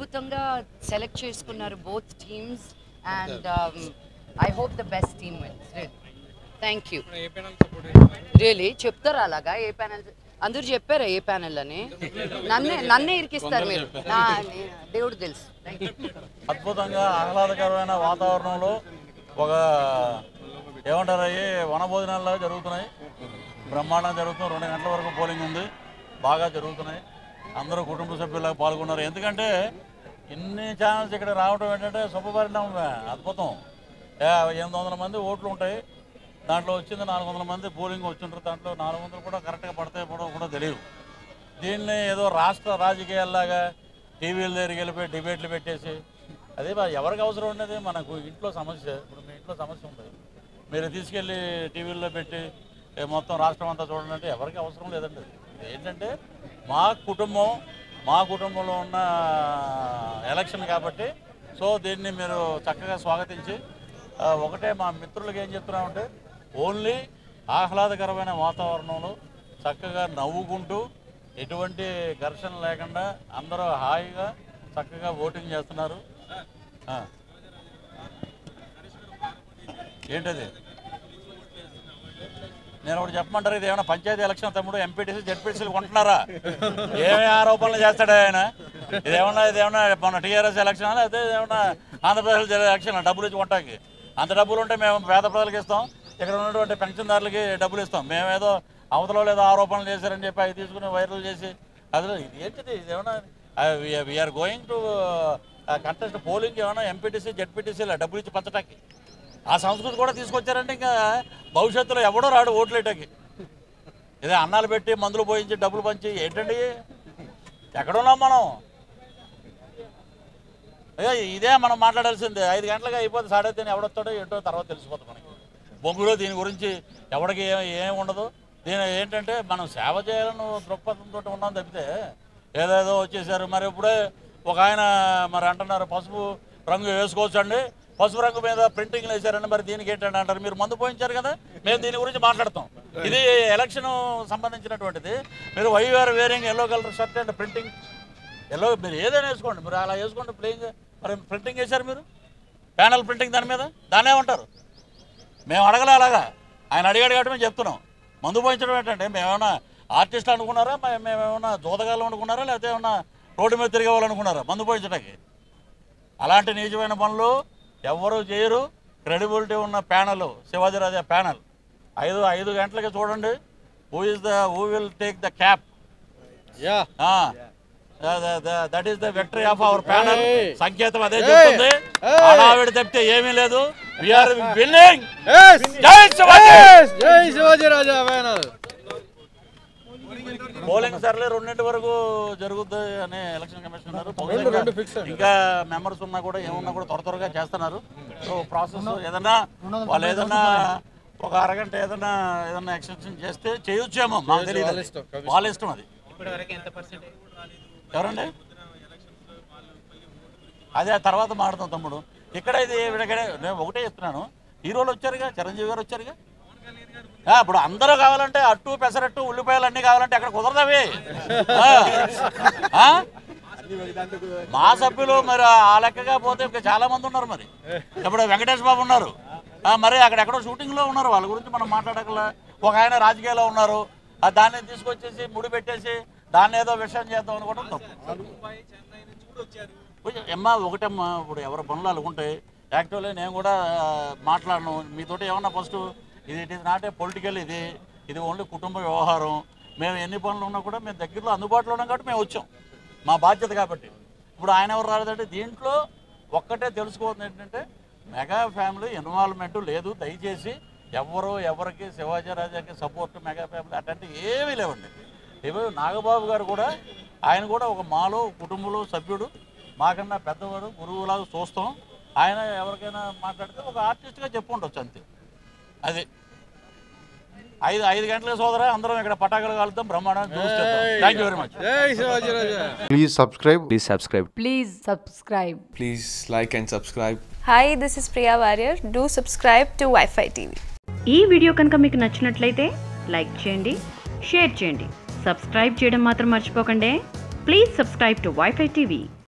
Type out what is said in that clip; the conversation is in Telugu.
అద్భుతంగా సెలెక్ట్ చేసుకున్నారు both teams and I hope the best team wins thank you really చెప్తారా అలాగా ఏ ప్యానెల్ అందరూ చెప్పారా ఏ ప్యానెల్ అని నన్నే నన్నే ఇరికిస్తారు మీరు నా నే- దేవుడు తెలుసు థ్యాంక్ యూ అద్భుతంగా ఆహ్లాదకరమైన వాతావరణంలో ఒక ఏమంటారు అవి వనభోజనాల్లో జరుగుతున్నాయి బ్రహ్మాండం జరుగుతుంది రెండు గంటల వరకు పోలింగ్ ఉంది బాగా జరుగుతున్నాయి అందరూ కుటుంబ సభ్యులకు పాల్గొన్నారు ఎందుకంటే ఇన్ని ఛానల్స్ ఇక్కడ రావడం ఏంటంటే శుభపరిణామమే అద్భుతం ఏ, ఎనిమిది వందల మంది ఓట్లు ఉంటాయి దాంట్లో వచ్చింది నాలుగు వందల మంది పోలింగ్ వచ్చింటారు దాంట్లో నాలుగు వందలు కూడా కరెక్ట్గా పడతాయి పడవో కూడా తెలియదు దీన్ని ఏదో రాష్ట్ర రాజకీయాల్లాగా టీవీల దగ్గరికి వెళ్ళిపోయి డిబేట్లు పెట్టేసి అదే మరి ఎవరికి అవసరం ఉండేది మనకు ఇంట్లో సమస్య ఇప్పుడు మీ ఇంట్లో సమస్య ఉంది మీరు తీసుకెళ్ళి టీవీల్లో పెట్టి "ఏ, మొత్తం రాష్ట్రం అంతా చూడండి అంటే ఎవరికి అవసరం లేదండి అది. ఏంటంటే మా కుటుంబం మా కుటుంబంలో ఉన్న ఎలక్షన్ కాబట్టి సో దీన్ని మీరు చక్కగా స్వాగతించి ఆ, ఒకటే మా మిత్రులకు ఏం చెప్తున్నామంటే ఓన్లీ ఆహ్లాదకరమైన వాతావరణంలో చక్కగా నవ్వుకుంటూ ఎటువంటి ఘర్షణ లేకుండా అందరూ హాయిగా చక్కగా ఓటింగ్ చేస్తున్నారు ఆ. ఏంటది నేను ఒకటి చెప్పమంటారు ఇది ఏమైనా పంచాయతీ ఎలక్షన్ తమ్ముడు ఎంపీటీసీ జెడ్పీటీసీలు కొంటున్నారా ఏమి ఆరోపణలు చేస్తాడు ఆయన ఇదేమన్నా ఇదేమన్నా మన టీఆర్ఎస్ ఎలక్షన్ లేకపోతే ఇదేమన్నా ఆంధ్రప్రదేశ్ ఎలక్షన్ డబ్బులు ఇచ్చి కొంటాకి అంత డబ్బులు ఉంటే మేము పేద ప్రజలకు ఇస్తాం ఇక్కడ ఉన్నటువంటి పెన్షన్దారులకి డబ్బులు ఇస్తాం మేమేదో అవతల ఏదో ఆరోపణలు చేశారని చెప్పి అవి తీసుకుని వైరల్ చేసి అదిలో ఇది ఏంటిది ఇది ఏమన్నా we're going to contest polling ఏమైనా ఎంపీటీసీ జెడ్పీటీసీల డబ్బులు ఇచ్చి పంచటానికి ఆ సంస్కృతి కూడా తీసుకొచ్చారంటే ఇంకా భవిష్యత్తులో ఎవడో రాడు ఓట్లేటకి ఇదే అన్నాలు పెట్టి మందులు పోయించి డబ్బులు పంచి ఏంటండి ఎక్కడున్నాం మనం అయ్యో ఇదే మనం మాట్లాడాల్సిందే ఐదు గంటలకు అయిపోతే సాడే తిని ఎవడొస్తాడో ఏంటో తర్వాత తెలిసిపోతుంది మనకి బొంగులో దీని గురించి ఎవడికి ఏ ఏం ఉండదు దీని ఏంటంటే మనం సేవ చేయాలని దృక్పథంతో ఉన్నాం తప్పితే ఏదేదో వచ్చేసారు మరి ఇప్పుడే ఒక ఆయన మరి అంటున్నారు పసుపు రంగు వేసుకోవచ్చండి పసుపు రంగు మీద ప్రింటింగ్లు వేశారండి మరి దీనికి ఏంటంటే అంటారు మీరు మందు పోయించారు కదా మేము దీని గురించి మాట్లాడతాం ఇది ఎలక్షన్ సంబంధించినటువంటిది మీరు you're wearing yellow colour shirt and printing yellow మీరు ఏదైనా వేసుకోండి మీరు అలా వేసుకోండి ప్లేయింగ్ మరి ప్రింటింగ్ వేశారు మీరు ప్యానల్ ప్రింటింగ్ దాని మీద దాన్నే ఉంటారు మేము అడగలే అలాగా ఆయన అడిగాడు కాబట్టి మేము చెప్తున్నాం మందు పోయించడం ఏంటంటే మేమేమన్నా ఆర్టిస్ట్ అనుకున్నారా మే- మేమేమన్నా జోదగాళ్ళు అనుకున్నారా లేకపోతే ఏమన్నా రోడ్డు మీద తిరిగేవాళ్ళనుకున్నారా మందు పోయించడానికి అలాంటి నిజమైన పనులు ఎవ్వరూ చేయరు క్రెడిబిలిటీ ఉన్న ప్యానల్ శివాజీరాజా ప్యానల్ ఐదు ఐదు గంటలకి చూడండి who is the who will take the cap yeah that is the victory of our panel సంకేతం అదే చెప్తుంది హడావిడి తప్పితే ఏమీ లేదు వీఆర్ విన్నింగ్ జై శివాజీ జై శివాజీ రాజా ఫైనల్ పోలింగ్ సర్లే రెండింటి వరకు జరుగుద్ది అని ఎలక్షన్ కమిషన్ ఉన్నారు బహుశా రెండు- ఇంకా- రెండు fix అండి. ఇంకా మెంబర్స్ ఉన్నా కూడా ఏమున్నా కూడా త్వర త్వరగా చేస్తున్నారు సో ప్రాసెస్ ఏదన్నా వాళ్ళు ఏదన్నా ఒక అరగంట ఏదన్నా ఏదన్నా ఎక్స్టెన్షన్ చేస్తే చేయొచ్చేమో మాకు తెలియదు వాళ్ళ అది. ఇష్టం, వాళ్ళ ఇష్టం అది ఎవరండి అదే ఆ తర్వాత మాడతాం తమ్ముడు ఇక్కడ ఇది ఇక్కడ నేను ఒకటే చెప్తున్నాను హీరోలు వచ్చారుగా చిరంజీవి గారు వచ్చారుగా ఆ, ఇప్పుడు అందరూ కావాలంటే అట్టు పెసరట్టు ఉల్లిపాయలు అన్నీ కావాలంటే అక్కడ కుదరదవి ఆ. ఆ? మా సభ్యులు మరి ఆ లెక్కగా పోతే ఇంకా చాలా మంది ఉన్నారు మరి ఇప్పుడు వెంకటేష్ బాబు ఉన్నారు ఆ, మరి అక్కడ ఎక్కడో షూటింగ్లో ఉన్నారు వాళ్ళ గురించి మనం మాట్లాడకలా ఒక ఆయన రాజకీయాల్లో ఉన్నారు ఆ దాన్ని తీసుకొచ్చేసి ముడి పెట్టేసి దాన్ని ఏదో విషయం చేద్దాం అనుకోవడం తప్పు కొంచెం అమ్మా ఒకటమ్మా ఇప్పుడు ఎవరి పనులు అనుకుంటాయి యాక్చువల్లీ నేను కూడా ఆ, మాట్లాడను మీతోటి ఏమన్నా ఫస్ట్ ఇది it is not a political ఇది ఇది ఓన్లీ కుటుంబ వ్యవహారం మేము ఎన్ని పనులు ఉన్నా కూడా మేము దగ్గరలో అందుబాటులో ఉన్నాం కాబట్టి మేము వచ్చాం మా బాధ్యత కాబట్టి ఇప్పుడు ఆయన ఎవరు రాలేదంటే దీంట్లో ఒక్కటే తెలుసుకోవద్దు ఏంటంటే మెగా ఫ్యామిలీ ఇన్వాల్వ్మెంట్ లేదు దయచేసి ఎవరు ఎవరికి శివాజీ రాజాకి సపోర్ట్ మెగా ఫ్యామిలీ అట్లాంటివి ఏమీ లేవండి ఇప్పుడు నాగబాబు గారు కూడా ఆయన కూడా ఒక మాలో కుటుంబంలో సభ్యుడు మాకన్నా పెద్దవాడు గురువులాగా చూస్తాం ఆయన ఎవరికైనా మాట్లాడితే ఒక ఆర్టిస్ట్గా చెప్పు ఉండొచ్చు అంతే అది ఐదు ఐదు గంటల సోదరా అందరం ఇక్కడ పటాకులు కాలుతాం బ్రహ్మాండం చూస్తాం థ్యాంక్ యూ వెరీ మచ్ జై శివాజీ రాజా Please subscribe. Please subscribe. Please subscribe. Please like and subscribe. Hi, this is Priya Warrior. Do subscribe to Wi-Fi TV. ఈ వీడియో కనుక మీకు నచ్చినట్లయితే లైక్ చేయండి షేర్ చేయండి సబ్స్క్రైబ్ చేయడం మాత్రం మర్చిపోకండి please subscribe to wifi TV